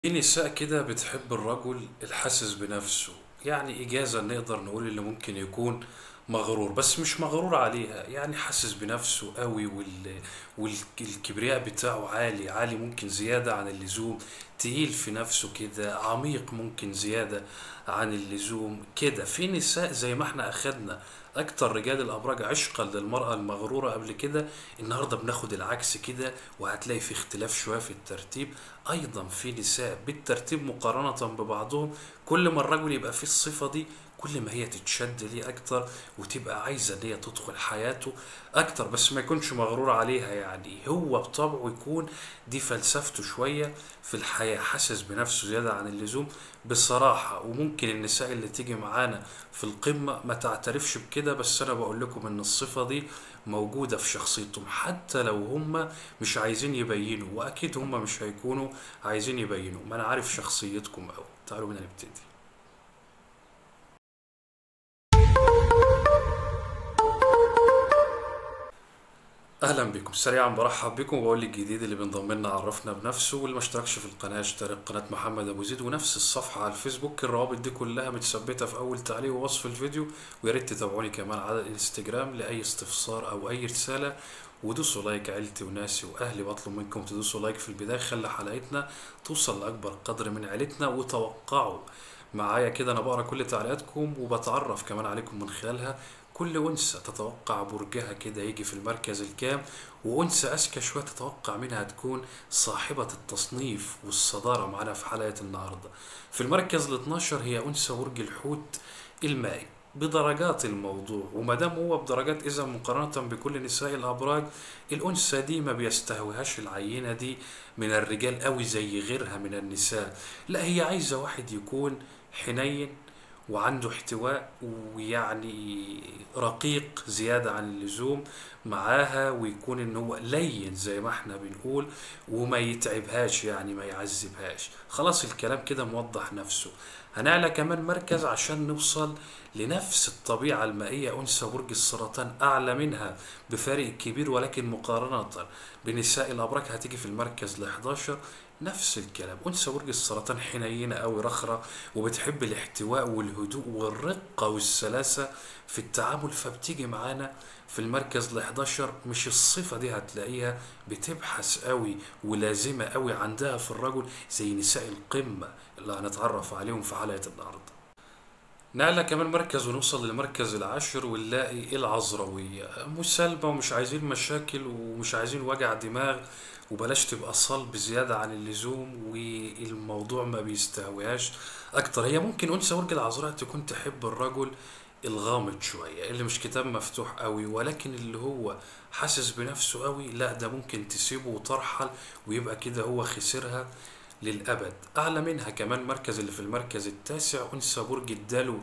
في نساء كده بتحب الرجل الحاسس بنفسه يعني إجازة نقدر نقول اللي ممكن يكون مغرور بس مش مغرور عليها يعني حاسس بنفسه قوي وال... والكبرياء بتاعه عالي عالي ممكن زيادة عن اللزوم تقيل في نفسه كده عميق ممكن زيادة عن اللزوم كده في نساء زي ما احنا أخدنا أكتر رجال الأبراج عشقا للمرأة المغرورة قبل كده النهاردة بناخد العكس كده وهتلاقي في اختلاف شوية في الترتيب أيضا في نساء بالترتيب مقارنة ببعضهم كل ما الرجل يبقى فيه الصفة دي كل ما هي تتشد ليه أكتر وتبقى عايزة إن هي تدخل حياته أكتر بس ما يكونش مغرور عليها يعني هو بطبعه يكون دي فلسفته شوية في الحياة حاسس بنفسه زيادة عن اللزوم بصراحة وممكن النساء اللي تيجي معانا في القمة ما تعترفش بكده بس أنا بقول لكم إن الصفة دي موجودة في شخصيتهم حتى لو هم مش عايزين يبينوا وأكيد هم مش هيكونوا عايزين يبينوا ما أنا عارف شخصيتكم أوي تعالوا بينا نبتدي اهلا بكم سريعا برحب بكم وبقول الجديد اللي بينضم لنا عرفنا بنفسه واللي ما اشتركش في القناه اشترك قناه محمد ابو زيد ونفس الصفحه على الفيسبوك الروابط دي كلها متثبته في اول تعليق ووصف الفيديو ويا ريت تتابعوني كمان على الانستجرام لاي استفسار او اي رساله ودوسوا لايك عيلتي وناسي واهلي بطلب منكم تدوسوا لايك في البدايه خلي حلقتنا توصل لاكبر قدر من عيلتنا وتوقعوا معايا كده انا بقرا كل تعليقاتكم وبتعرف كمان عليكم من خلالها كل أنثى تتوقع برجها كده يجي في المركز الكام وأنثى أذكى شوية تتوقع منها تكون صاحبة التصنيف والصدارة معانا في حلقة النهاردة في المركز ال 12 هي أنثى برج الحوت المائي بدرجات الموضوع وما دام هو بدرجات اذا مقارنه بكل نساء الابراج الانثى دي ما بيستهويهاش العينه دي من الرجال قوي زي غيرها من النساء لا هي عايزه واحد يكون حنين وعنده احتواء ويعني رقيق زيادة عن اللزوم معاها ويكون ان هو لين زي ما احنا بنقول وما يتعبهاش يعني ما يعذبهاش خلاص الكلام كده موضح نفسه هنعلى كمان مركز عشان نوصل لنفس الطبيعة المائية أنثى برج السرطان أعلى منها بفارق كبير ولكن مقارنة بنساء الأبراج هتيجي في المركز ل 11 نفس الكلام أنثى برج السرطان حنينة أوي رخرة وبتحب الاحتواء والهدوء والرقة والسلاسة في التعامل فبتيجي معانا في المركز ال 11 مش الصفة دي هتلاقيها بتبحث قوي ولازمة قوي عندها في الرجل زي نساء القمة اللي هنتعرف عليهم في حلقة النهاردة نعلى كمان مركز ونوصل للمركز العاشر ونلاقي العذراوية مسالمة ومش عايزين مشاكل ومش عايزين وجع دماغ وبلاش تبقى صلب زيادة عن اللزوم والموضوع ما بيستهويهاش أكتر هي ممكن أنثى برج العذراء تكون تحب الرجل الغامض شوية اللي مش كتاب مفتوح قوي ولكن اللي هو حاسس بنفسه قوي لا ده ممكن تسيبه وترحل ويبقى كده هو خسرها للأبد أعلى منها كمان مركز اللي في المركز التاسع أنثى برج الدلو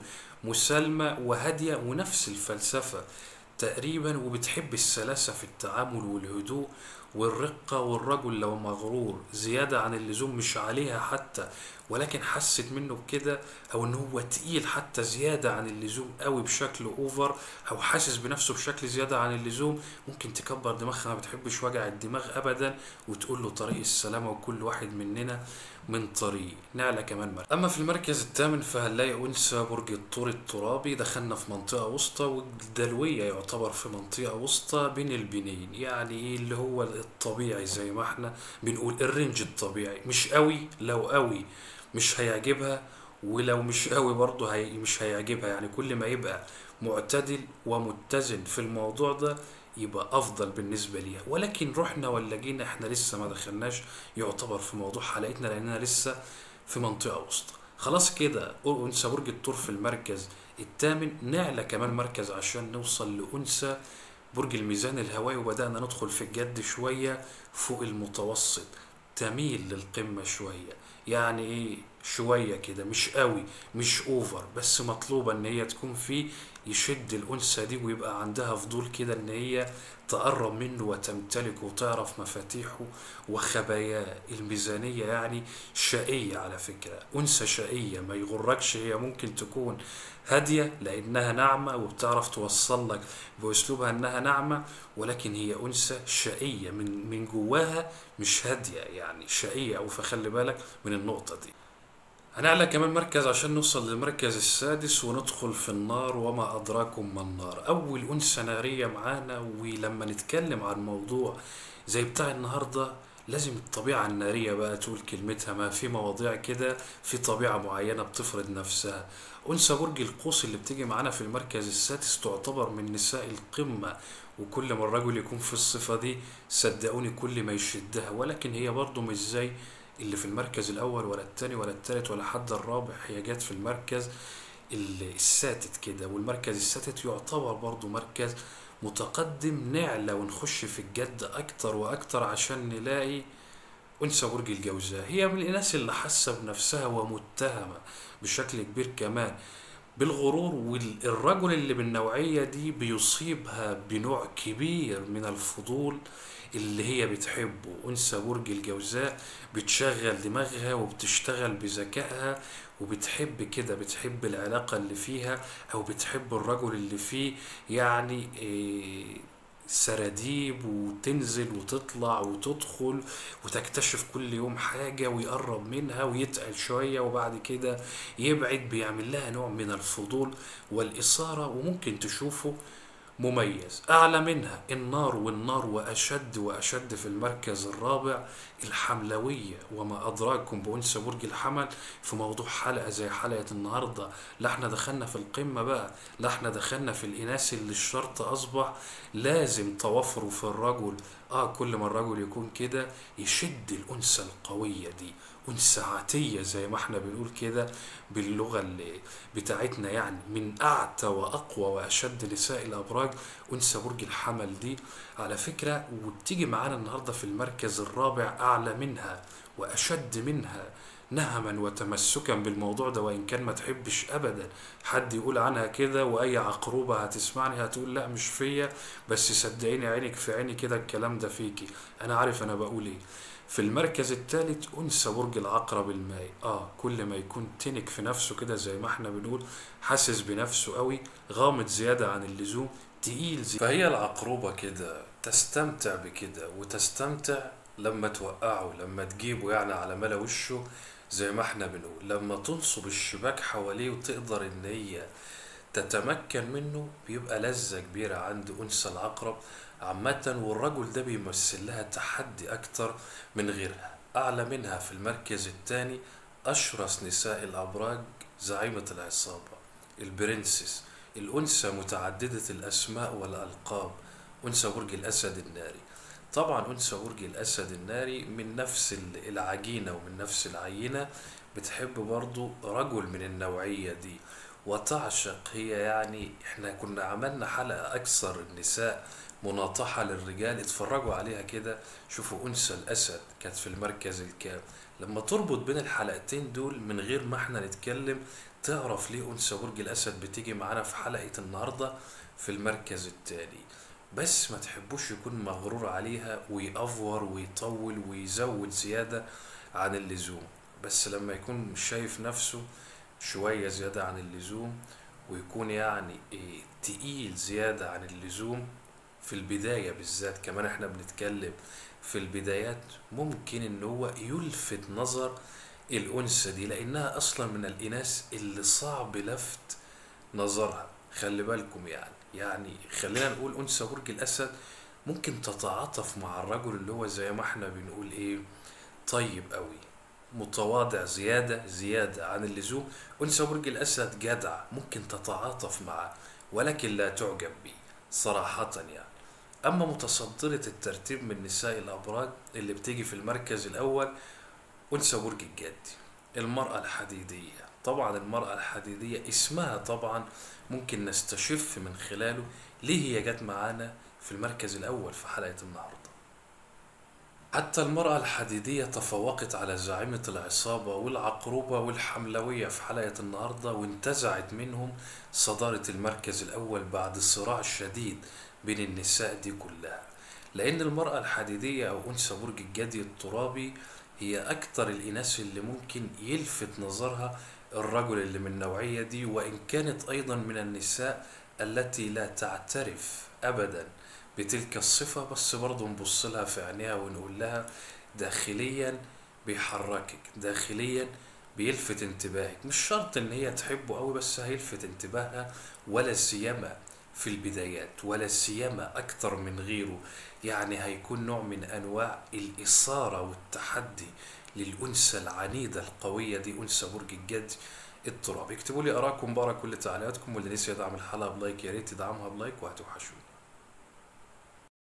مسالمة وهادية ونفس الفلسفة تقريبا وبتحب السلاسة في التعامل والهدوء والرقة والرجل لو مغرور زيادة عن اللزوم مش عليها حتى ولكن حست منه بكده او ان هو تقيل حتى زيادة عن اللزوم قوي بشكل اوفر او حاسس بنفسه بشكل زيادة عن اللزوم ممكن تكبر دماغها ما بتحبش وجع الدماغ ابدا وتقول له طريق السلامة وكل واحد مننا من طريق نعلى كمان مرة. اما في المركز الثامن فهنلاقي انثى برج الطور الترابي دخلنا في منطقة وسطى والدلوية يعتبر في منطقة وسطى بين البنين يعني ايه اللي هو الطبيعي زي ما احنا بنقول الرينج الطبيعي مش قوي لو قوي مش هيعجبها ولو مش قوي برضه هي مش هيعجبها يعني كل ما يبقى معتدل ومتزن في الموضوع ده يبقى افضل بالنسبه ليها ولكن رحنا ولا جينا احنا لسه ما دخلناش يعتبر في موضوع حلقتنا لاننا لسه في منطقه وسطى خلاص كده انثى برج الثور في المركز الثامن نعلى كمان مركز عشان نوصل لانثى برج الميزان الهوائي وبدانا ندخل في الجد شويه فوق المتوسط تميل للقمه شويه يعني ايه شويه كده مش قوي مش اوفر بس مطلوبه ان هي تكون في يشد الأنثى دي ويبقى عندها فضول كده إن هي تقرب منه وتمتلكه وتعرف مفاتيحه وخباياه الميزانية يعني شقية على فكرة أنثى شقية ما يغركش هي ممكن تكون هادية لأنها ناعمة وبتعرف توصل لك بأسلوبها إنها ناعمة ولكن هي أنثى شقية من من جواها مش هادية يعني شقية أو فخلي بالك من النقطة دي هنعلى كمان مركز عشان نوصل للمركز السادس وندخل في النار وما أدراكم ما النار أول أنثى نارية معانا ولما نتكلم عن موضوع زي بتاع النهاردة لازم الطبيعة النارية بقى تقول كلمتها ما في مواضيع كده في طبيعة معينة بتفرض نفسها أنثى برج القوس اللي بتيجي معانا في المركز السادس تعتبر من نساء القمة وكل ما الرجل يكون في الصفة دي صدقوني كل ما يشدها ولكن هي برضه مش زي اللي في المركز الأول ولا التاني ولا التالت ولا حد الرابع هي جت في المركز ال- الساتت كده والمركز الساتت يعتبر برضو مركز متقدم نعلى ونخش في الجد أكتر وأكتر عشان نلاقي أنثى برج الجوزاء هي من الناس اللي حاسة بنفسها ومتهمة بشكل كبير كمان بالغرور والرجل اللي بالنوعية دي بيصيبها بنوع كبير من الفضول اللي هي بتحبه أنثى برج الجوزاء بتشغل دماغها وبتشتغل بذكائها وبتحب كده بتحب العلاقة اللي فيها أو بتحب الرجل اللي فيه يعني إيه سراديب وتنزل وتطلع وتدخل وتكتشف كل يوم حاجة ويقرب منها ويتقل شوية وبعد كده يبعد بيعمل لها نوع من الفضول والإثارة وممكن تشوفه مميز أعلى منها النار والنار وأشد وأشد في المركز الرابع الحملوية وما أدراكم بأنثى برج الحمل في موضوع حلقة زي حلقة النهاردة لا احنا دخلنا في القمة بقى لا احنا دخلنا في الإناث اللي الشرط أصبح لازم توافره في الرجل اه كل ما الرجل يكون كده يشد الأنثى القوية دي أنثى عاتية زي ما احنا بنقول كده باللغة اللي بتاعتنا يعني من أعتى وأقوى وأشد نساء الأبراج أنثى برج الحمل دي على فكرة وبتيجي معانا النهاردة في المركز الرابع أعلى منها وأشد منها نهما وتمسكا بالموضوع ده وإن كان ما تحبش أبدا حد يقول عنها كده وأي عقروبة هتسمعني هتقول لا مش فيا بس صدقيني عينك في عيني كده الكلام ده فيكي أنا عارف أنا بقول إيه في المركز الثالث أنثى برج العقرب المائي آه كل ما يكون تنك في نفسه كده زي ما احنا بنقول حاسس بنفسه قوي غامض زيادة عن اللزوم تقيل زي فهي العقروبة كده تستمتع بكده وتستمتع لما توقعه لما تجيبه يعني على ملا وشه زي ما احنا بنقول لما تنصب الشباك حواليه وتقدر ان هي تتمكن منه بيبقى لذة كبيرة عند أنثى العقرب عامة والرجل ده بيمثل لها تحدي أكتر من غيرها أعلى منها في المركز الثاني أشرس نساء الأبراج زعيمة العصابة البرنسس الأنثى متعددة الأسماء والألقاب أنثى برج الأسد الناري طبعا أنثى برج الأسد الناري من نفس العجينة ومن نفس العينة بتحب برضو رجل من النوعية دي وتعشق هي يعني احنا كنا عملنا حلقة أكثر النساء مناطحة للرجال اتفرجوا عليها كده شوفوا أنثى الأسد كانت في المركز الكام لما تربط بين الحلقتين دول من غير ما احنا نتكلم تعرف ليه أنثى برج الأسد بتيجي معانا في حلقة النهاردة في المركز التاني بس ما تحبوش يكون مغرور عليها ويأفور ويطول ويزود زيادة عن اللزوم بس لما يكون مش شايف نفسه شوية زيادة عن اللزوم ويكون يعني إيه تقيل زيادة عن اللزوم في البداية بالذات كمان احنا بنتكلم في البدايات ممكن ان هو يلفت نظر الأنثى دي لأنها أصلا من الإناث اللي صعب لفت نظرها خلي بالكم يعني يعني خلينا نقول أنثى برج الأسد ممكن تتعاطف مع الرجل اللي هو زي ما احنا بنقول ايه طيب قوي متواضع زيادة زيادة عن اللزوم أنثى برج الأسد جدع ممكن تتعاطف معه ولكن لا تعجب به صراحة يعني أما متصدرة الترتيب من نساء الأبراج اللي بتيجي في المركز الأول أنثى برج الجدي المرأة الحديدية طبعا المرأة الحديدية اسمها طبعا ممكن نستشف من خلاله ليه هي جت معانا في المركز الأول في حلقة النهاردة حتى المرأة الحديدية تفوقت على زعيمة العصابة والعقروبة والحملوية في حلقة النهاردة وانتزعت منهم صدارة المركز الأول بعد صراع شديد بين النساء دي كلها لأن المرأة الحديدية أو أنثى برج الجدي الترابي هي أكتر الإناث اللي ممكن يلفت نظرها الرجل اللي من النوعية دي وإن كانت أيضا من النساء التي لا تعترف أبدا بتلك الصفة بس برضه نبص لها في عينيها ونقول لها داخليا بيحركك داخليا بيلفت انتباهك مش شرط ان هي تحبه قوي بس هيلفت انتباهها ولا سيما في البدايات ولا سيما اكتر من غيره يعني هيكون نوع من انواع الاثارة والتحدي للانثى العنيدة القوية دي انثى برج الجدي التراب اكتبوا لي اراءكم بقرا كل تعليقاتكم واللي نسي يدعم الحلقة بلايك يا ريت يدعمها بلايك وهتوحشوني